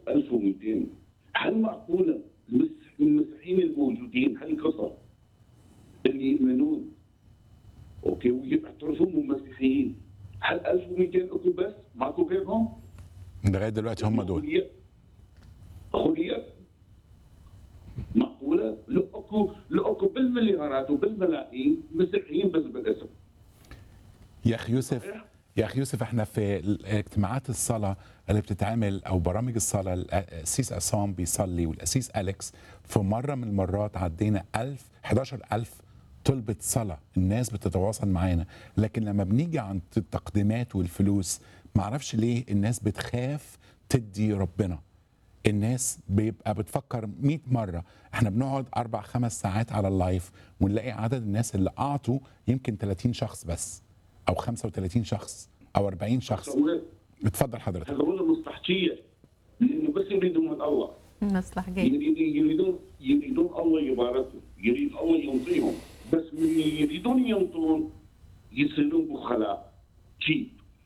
1200 هل معقوله المسيح- المسيحيين الموجودين هل قصر اللي يؤمنون اوكي ويعترفون مسيحيين هل 1200 اكو بس ماكو غيرهم؟ لغايه دلوقتي هم دول أخويا- اخويا معقوله؟ لو اكو لو اكو بالمليارات وبالملايين مسيحيين بس بالاسم يا اخي يوسف يا اخي يوسف احنا في اجتماعات الصلاه اللي بتتعمل او برامج الصلاه القسيس عصام بيصلي والقسيس اليكس في مره من المرات عدينا 1000 11000 طلبة صلاة الناس بتتواصل معانا لكن لما بنيجي عند التقديمات والفلوس معرفش ليه الناس بتخاف تدي ربنا الناس بيبقى بتفكر 100 مرة احنا بنقعد أربع خمس ساعات على اللايف ونلاقي عدد الناس اللي أعطوا يمكن 30 شخص بس أو 35 شخص أو 40 شخص هذول اتفضل حضرتك هذول مصلحجيه لانه بس يريدون من الله مصلح جيد يريد- يريدون يريدون الله يباركهم يريد الله ينطيهم بس من يريدون ينطون يصيرون بخلاء جيب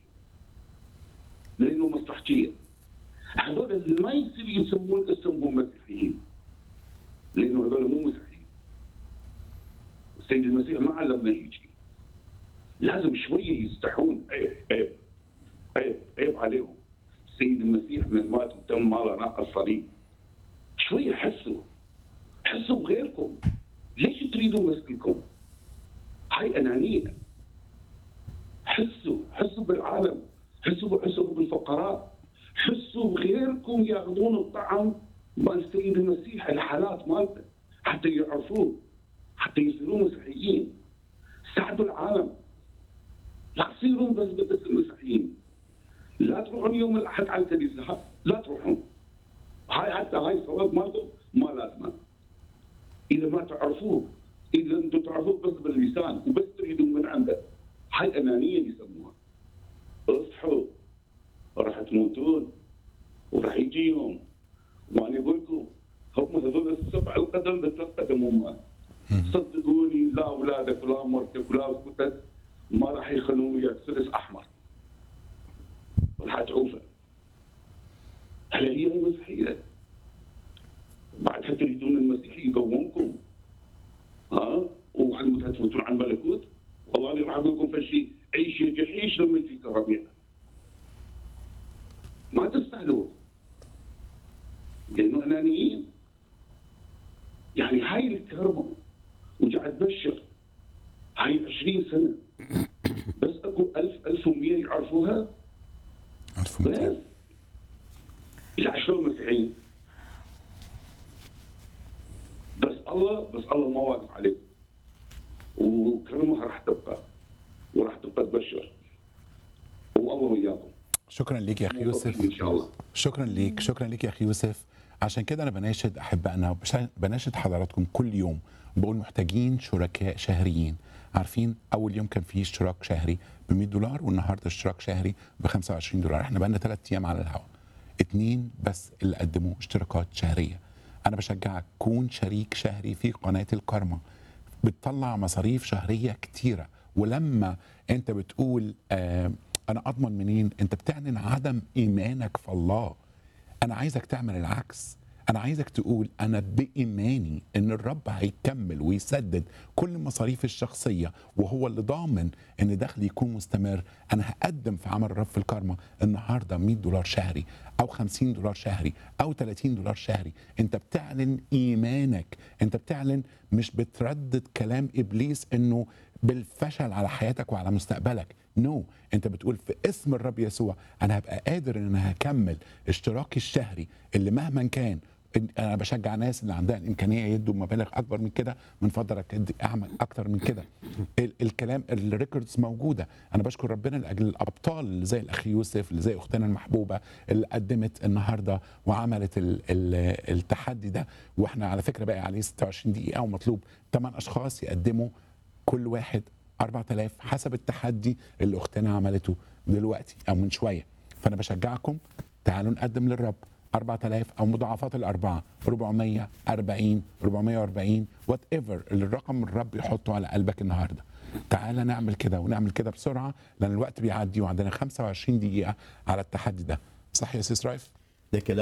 لانه مصلحجيه هذول اللي ما يصير يسمون اسمهم مسيحيين لانه هذول مو مسيحيين السيد المسيح ما علمنا يجي لازم شويه يستحون عيب عيب عيب عيب عليهم السيد المسيح من مات وتم ماله ناقة الصليب شويه حسوا حسوا بغيركم ليش تريدوا مسكنكم؟ هاي انانيه حسوا حسوا بالعالم حسوا حسوا بالفقراء حسوا بغيركم ياخذون الطعم مال السيد المسيح الحالات مالته حتى يعرفوه حتى يصيرون مسيحيين ساعدوا العالم لا تصيرون بس باسم مسيحيين لا تروحون يوم الاحد على الكنيسه لا تروحون هاي حتى هاي الصلاه مالكم ما لازمه اذا ما تعرفوه اذا انتم تعرفوه بس باللسان وبس تريدون من عنده هاي انانيه يسموها اصحوا راح تموتون وراح يجي يوم وانا اقول لكم هم هذول السبع القدم بثلاث قدم هم صدقوني لا اولادك ولا مرتك ولا اخوتك ما راح يخلون وياك سلس احمر راح تعوفه هل هي المسيحيه؟ بعد تريدون المسيح يقومكم ها وحتموتوا تفوتون على الملكوت والله انا راح اقول لكم فشي عيش الجحيش لما يجيك الربيع ما تستاهلوا لانه انانيين يعني هاي الكرمه وقاعد تبشر هاي 20 سنه بس اكو 1000 1100 يعرفوها 1200 بس لا شلون مسيحيين بس الله بس الله ما واقف عليك وكرمها راح تبقى وراح تبقى تبشر والله وياكم شكرا ليك يا اخي يوسف ان شاء الله شكرا ليك شكرا ليك يا اخي يوسف عشان كده انا بناشد احبائنا وبش- بناشد حضراتكم كل يوم بقول محتاجين شركاء شهريين عارفين اول يوم كان فيه اشتراك شهري ب 100 دولار والنهارده اشتراك شهري ب 25 دولار احنا بقالنا ثلاث ايام على الهواء اتنين بس اللي قدموا اشتراكات شهريه انا بشجعك كون شريك شهري في قناه الكارما بتطلع مصاريف شهريه كتيره ولما انت بتقول آه انا اضمن منين انت بتعلن عدم ايمانك في الله انا عايزك تعمل العكس انا عايزك تقول انا بايماني ان الرب هيكمل ويسدد كل مصاريفي الشخصيه وهو اللي ضامن ان دخلي يكون مستمر انا هقدم في عمل الرب في الكارما النهارده 100 دولار شهري او 50 دولار شهري او 30 دولار شهري انت بتعلن ايمانك انت بتعلن مش بتردد كلام ابليس انه بالفشل على حياتك وعلى مستقبلك نو no. انت بتقول في اسم الرب يسوع انا هبقى قادر ان انا هكمل اشتراكي الشهري اللي مهما كان انا بشجع ناس اللي عندها الامكانيه يدوا مبالغ اكبر من كده من فضلك ادي اعمل اكتر من كده ال- الكلام الريكوردز موجوده انا بشكر ربنا لاجل الابطال اللي زي الاخ يوسف اللي زي اختنا المحبوبه اللي قدمت النهارده وعملت ال ال التحدي ده واحنا على فكره باقي عليه 26 دقيقه ومطلوب 8 اشخاص يقدموا كل واحد 4000 حسب التحدي اللي اختنا عملته دلوقتي او من شويه فانا بشجعكم تعالوا نقدم للرب 4000 او مضاعفات الاربعه 440 440 وات ايفر اللي الرقم الرب يحطه على قلبك النهارده تعالى نعمل كده ونعمل كده بسرعه لان الوقت بيعدي وعندنا 25 دقيقه على التحدي ده صح يا سيس رايف ده كلام